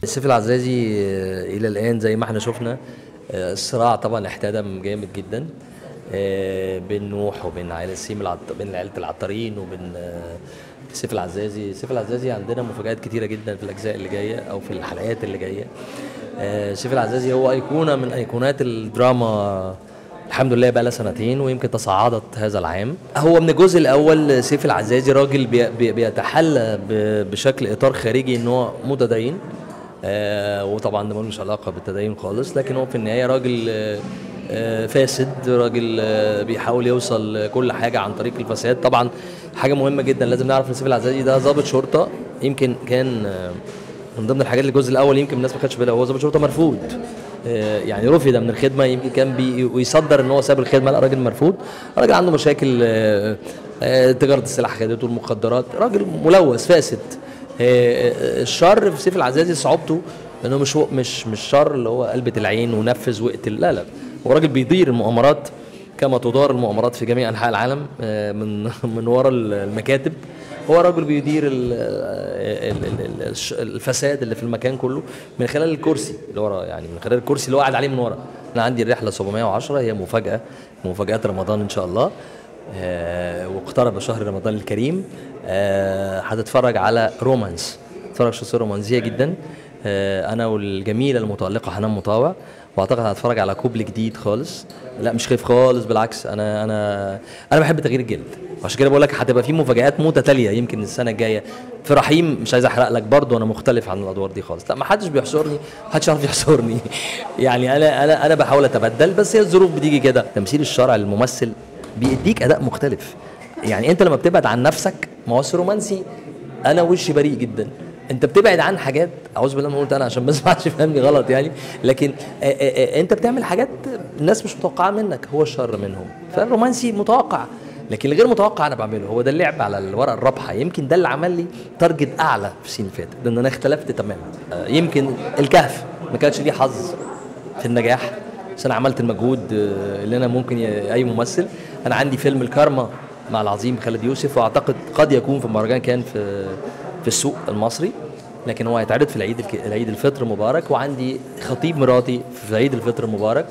سيف العزازي آه، الى الان زي ما احنا شفنا آه، الصراع طبعا احتدم جامد جدا آه، بين نوح وبين عائله سيم العط... بين عائله العطارين وبين آه، سيف العزازي سيف العزازي عندنا مفاجآت كتيره جدا في الاجزاء اللي جايه او في الحلقات اللي جايه آه، سيف العزازي هو ايقونه من ايقونات الدراما الحمد لله بقى لها سنتين ويمكن تصاعدت هذا العام هو من الجزء الاول سيف العزازي راجل بي بي بيتحلى ب- بشكل اطار خارجي ان هو متدين آه وطبعا ده ملوش علاقه بالتدين خالص لكن هو في النهايه راجل آه آه فاسد راجل آه بيحاول يوصل كل حاجه عن طريق الفساد طبعا حاجه مهمه جدا لازم نعرف ان سيف العزازي ده ضابط شرطه يمكن كان آه من ضمن الحاجات اللي الجزء الاول يمكن الناس ما خدتش بالها هو ضابط شرطه مرفوض آه، يعني رفض من الخدمه يمكن كان بي ويصدر ان هو ساب الخدمه لا راجل مرفوض راجل عنده مشاكل آه، آه، تجاره السلاح خدته المخدرات راجل ملوث فاسد آه، آه، الشر في سيف العزازي صعوبته انه مش هو مش مش شر اللي هو قلبة العين ونفذ واقتل لا لا هو راجل بيدير المؤامرات كما تدار المؤامرات في جميع انحاء العالم آه، من من ورا المكاتب هو راجل بيدير ال- ال- ال- ال- الش- الفساد اللي في المكان كله من خلال الكرسي اللي ورا يعني من خلال الكرسي اللي هو قاعد عليه من ورا انا عندي الرحله 710 هي مفاجاه مفاجات رمضان ان شاء الله آه، واقترب شهر رمضان الكريم آه، هتتفرج على رومانس تتفرج شخصيه رومانسيه جدا آه، انا والجميله المتالقه حنان مطاوع واعتقد هتفرج على كوبل جديد خالص لا مش خايف خالص بالعكس انا انا انا بحب تغيير الجلد عشان كده بقول لك هتبقى في مفاجآت متتاليه يمكن السنه الجايه في رحيم مش عايز احرق لك برضه انا مختلف عن الادوار دي خالص لا ما حدش بيحصرني ما حدش يعرف يحصرني يعني انا انا انا بحاول اتبدل بس هي الظروف بتيجي كده تمثيل الشرع للممثل بيديك اداء مختلف يعني انت لما بتبعد عن نفسك ما هو رومانسي انا وشي بريء جدا انت بتبعد عن حاجات اعوذ بالله ما قلت انا عشان بس ما حدش يفهمني غلط يعني لكن آآ آآ انت بتعمل حاجات الناس مش متوقعه منك هو الشر منهم فالرومانسي متوقع لكن الغير متوقع انا بعمله هو ده اللعب على الورقه الرابحه يمكن ده اللي عمل لي تارجت اعلى في السنين اللي فاتت لان انا اختلفت تماما آه، يمكن الكهف ما كانش ليه حظ في النجاح بس انا عملت المجهود آه، اللي انا ممكن ي- اي ممثل انا عندي فيلم الكارما مع العظيم خالد يوسف واعتقد قد يكون في مهرجان كان في في السوق المصري لكن هو هيتعرض في العيد الك- العيد الفطر مبارك وعندي خطيب مراتي في عيد الفطر المبارك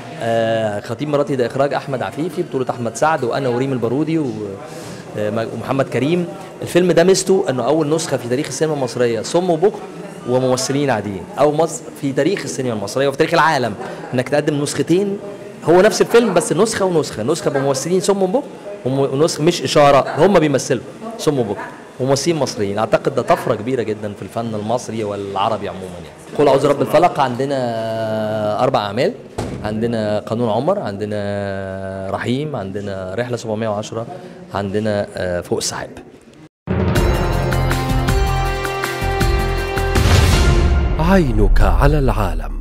آه خطيب مراتي ده اخراج احمد عفيفي بطوله احمد سعد وانا وريم البارودي و آه، ومحمد كريم الفيلم ده ميزته انه اول نسخه في تاريخ السينما المصريه صم وبكر وممثلين عاديين او مصر في تاريخ السينما المصريه وفي تاريخ العالم انك تقدم نسختين هو نفس الفيلم بس نسخه ونسخه نسخه بممثلين صم وبكر وم- ونسخه مش اشاره هم بيمثلوا صم وبكر وممثلين مصريين اعتقد ده طفره كبيره جدا في الفن المصري والعربي عموما يعني قول اعوذ برب الفلق عندنا اربع اعمال عندنا قانون عمر عندنا رحيم عندنا رحله 710 عندنا آه، فوق السحاب عينك على العالم